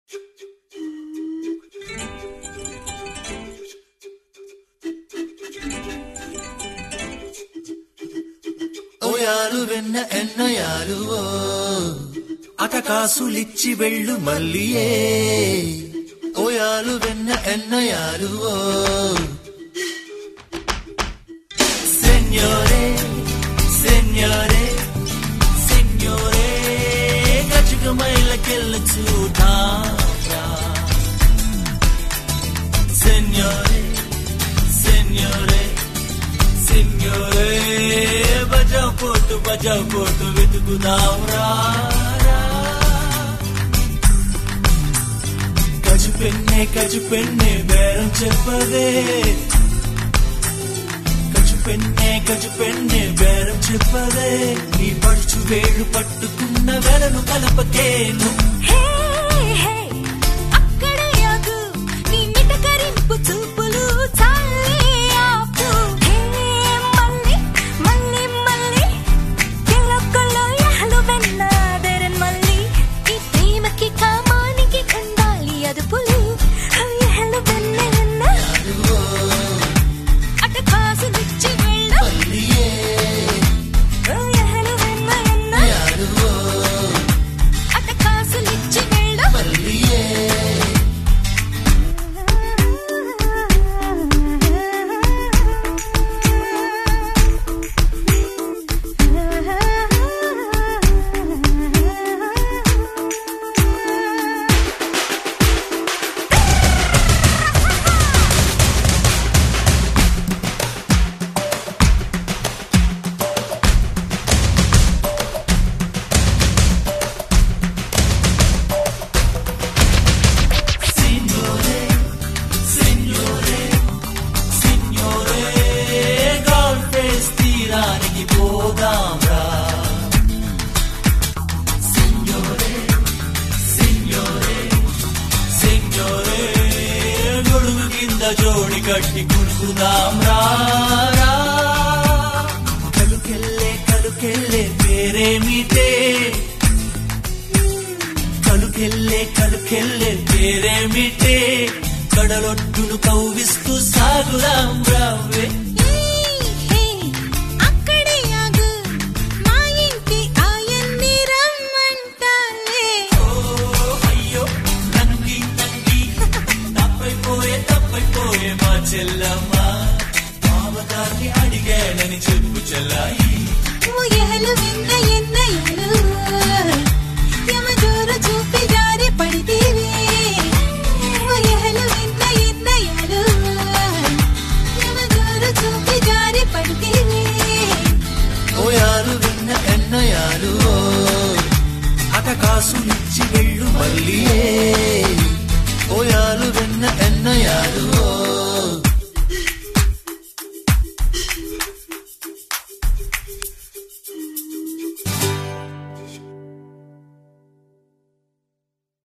ఓయాలు వెన్న ఎన్నయాలువో అట కాసులిచ్చి వెళ్ళు మల్లియే ఓయాలు వెన్న ఎన్నయాలువో సెన్యోరే సెన్యోరే సెన్యోరే గజుగ మైలకెళ్ళ చూడా సెన్యోరే సెన్యోరే సెన్యోరే బజావ్ పోటు బజావ్ పోటు వెతుకుదాం రా గజు పెన్నే గజు పెన్నే బేరం చెప్పదే గజు పెన్నే గజు పెన్నే బేరం చెప్పదే నీ పడుచు వేళ్ళు పట్టుకున్న వెలను కలపకేను హే హే అక్కడే ఆగు నీ మిటకరింపు చూపులు చాలే ఆపు హే మళ్ళీ మళ్ళీ మళ్ళీ ఎల్లొక్కలో యహలు వెన్నాదరన్ మళ్ళీ ఈ ప్రేమకి కామానికి కండాలి అదుపులు యహలు వెన్న వెన్న అట కాసులిచ్చి వెళ్ళు యహలు వెన్న వెన్న అట కాసులిచ్చి వెళ్ళు Signore, signore, signore, golf రేస్ తీరానికి పోదాం రా Signore, signore, signore, గొడుగు కింద జోడి కట్టి కుడుకుదాం రా రా. కలుకెళ్ళే కలుకెళ్ళే పేరేమిటే కలుకెళ్ళే కలుకెళ్ళే పేరేమిటే కడలొట్టును కవ్విస్తూ సాగుదాం రావే హే అక్కడే ఆగు మా ఇంటి ఆయన్ని రమ్మంటాలే ఓ అయ్యో నంగి నంగి తప్పైపోయే తప్పైపోయే మా చెల్లమ్మ మామగారిని అడిగానని చెప్పు చెల్లాయి ఊయలు విన్న ఎన్నయ్యలు యమజోరు చూపి జారి పడితేవే ఊయలు విన్న ఎన్నయ్యలు యమజోరు చూపి జారి పడితేవే ఓయాలు విన్న ఎన్నయాలు అట కాసులిచ్చి వెళ్ళు మళ్ళీ ఓయాలు విన్న ఎన్నయాలు